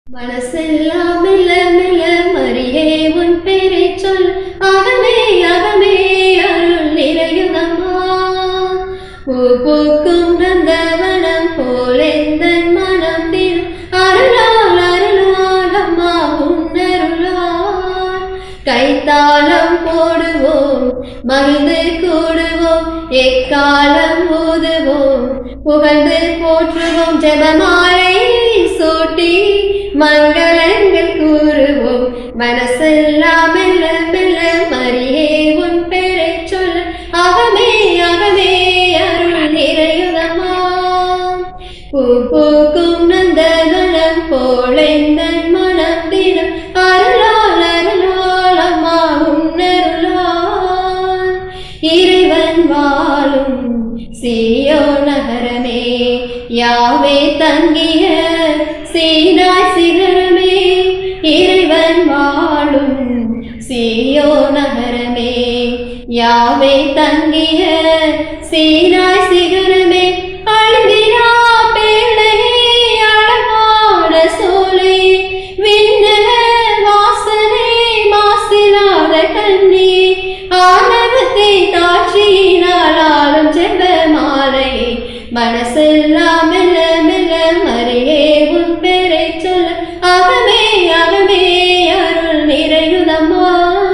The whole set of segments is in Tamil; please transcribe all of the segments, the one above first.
மனசெல்லாம் மெல்ல மெல்ல மரியே உன் பேரை சொல் அகமே அகமே அருள் நிறையுதம்மா பூ பூக்கும் நந்தவனம் போலெந்தன் மனம் திரு அருளால் அருளால் அம்மா உன்னருளால் கைத்தாளம் போடுவோம் மகிழ்ந்து கூடுவோம் எக்காலம் ஊதுவோம் புகழ்ந்து போற்றுவோம் ஜெபமாலை சூட்டி மங்களங்கள் கூறுவோம் மனசெல்லாம் மெல்ல மெல்ல மரியே உன் பேரை சொல்ல அகமே அகமே அருள் நிறையுதம்மா பூ பூக்கும் நந்தவனம் போலெந்தன் மனம் தினம் அருளால் அருளால் அம்மா உன்னருளால் இறைவன் வாழும் சீயோ நகரமே யாவே தங்கிய சீனாய் சிகரமே இறைவன் வாழும் சீயோ நகரமே யாவே தங்கிய சீனாய் சிகரமே அழுதிரா பேழையே அழகான சோலை விண்ணக வாசனை மாசிலாத கண்ணி ஆனவத்தை தாட்சியினால் ஆளும் செவ்வ மாலை மனசெல்லாம் மெல்ல மெல்ல மறையே உன் பேரை சொல்ல அகமே அகமே அருள் நிறையுதம்மா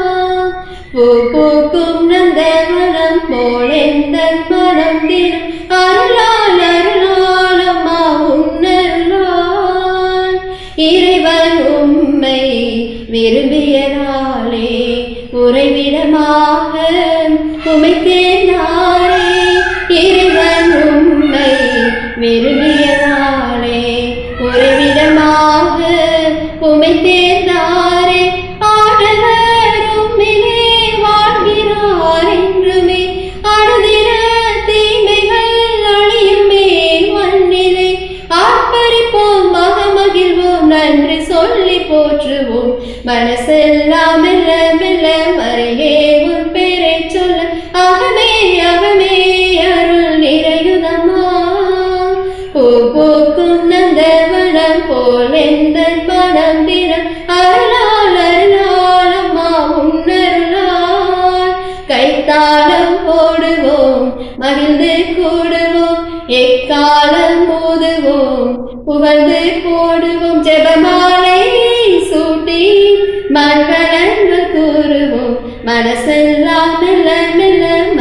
பூ பூக்கும் நந்தவனம் போலெந்தன் மனம் தினம் அருளால் அருளால் அம்மா உன்னருளால் இறைவன் உம்மை விரும்பியதாலே உறைவிடமாக உமைத்தேனாரே இறைவன் உம்மை விரும்பியதாலே உறைவிடமாக உமைத்தேனாரே ஆடவர் உம்மிலே வாழ்கிறார் என்றுமே அழுதின தீமைகள் அழியுமே மண்ணிலே ஆர்ப்பரிப்போம் மகமகிழ்வோம் நன்றி சொல்லி போற்றுவோம் மனசெல்லாம் மெல்ல மெல்ல மறையே உன் பேரை சொல்ல அகமே அகமே அருள் நிறையுதம்மா பூ பூக்கும் நந்தவனம் போல் எந்த மனம் தினம் அருளால் அருளால் அம்மா உன்னருளால் கைத்தாளம் போடுவோம் மகிழ்ந்து கூடுவோம் எக்காலம் ஊதுவோம் புகழ்ந்து போடுவோம் ஜெபமாலை சூட்டி மங்களங்கள் கூறுவோம் மனசெல்லாம் மெல்ல மெல்ல